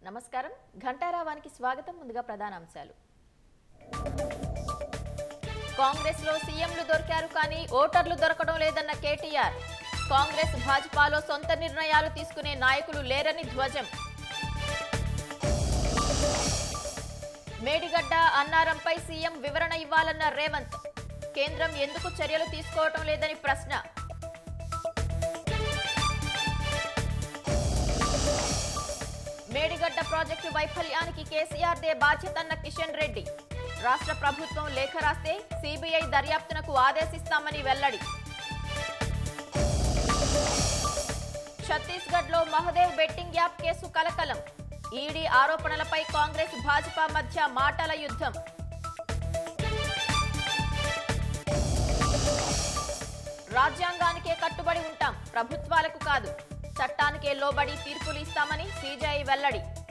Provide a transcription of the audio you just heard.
నమస్కారం ఘంటారావానికి స్వాగతం ముందుగా ప్రధాన అంశాలు కాంగ్రెస్ లో సీఎంలు దొరికారు కానీ ఓటర్లు దొరకడం లేదన్న కేటీఆర్ కాంగ్రెస్ భాజపాలో సొంత నిర్ణయాలు తీసుకునే నాయకులు లేరని ధ్వజం మేడిగడ్డ అన్నారంపై సీఎం వివరణ ఇవ్వాలన్న రేవంత్ కేంద్రం ఎందుకు చర్యలు తీసుకోవటం లేదని ప్రశ్న మేడిగడ్డ ప్రాజెక్టు వైఫల్యానికి కేసీఆర్ దే బాధ్యతన్న కిషన్ రెడ్డి రాష్ట్ర ప్రభుత్వం లేఖ రాస్తే సిబిఐ దర్యాప్తునకు ఆదేశిస్తామని వెల్లడి ఛత్తీస్గఢ్ లో మహదేవ్ బెట్టింగ్ యాప్ కేసు కలకలం ఈడీ ఆరోపణలపై కాంగ్రెస్ భాజపా మధ్య మాటల యుద్ధం రాజ్యాంగానికే కట్టుబడి ఉంటాం ప్రభుత్వాలకు కాదు చట్టానికే లోబడి తీర్పులు ఇస్తామని సీజీఐ వెల్లడి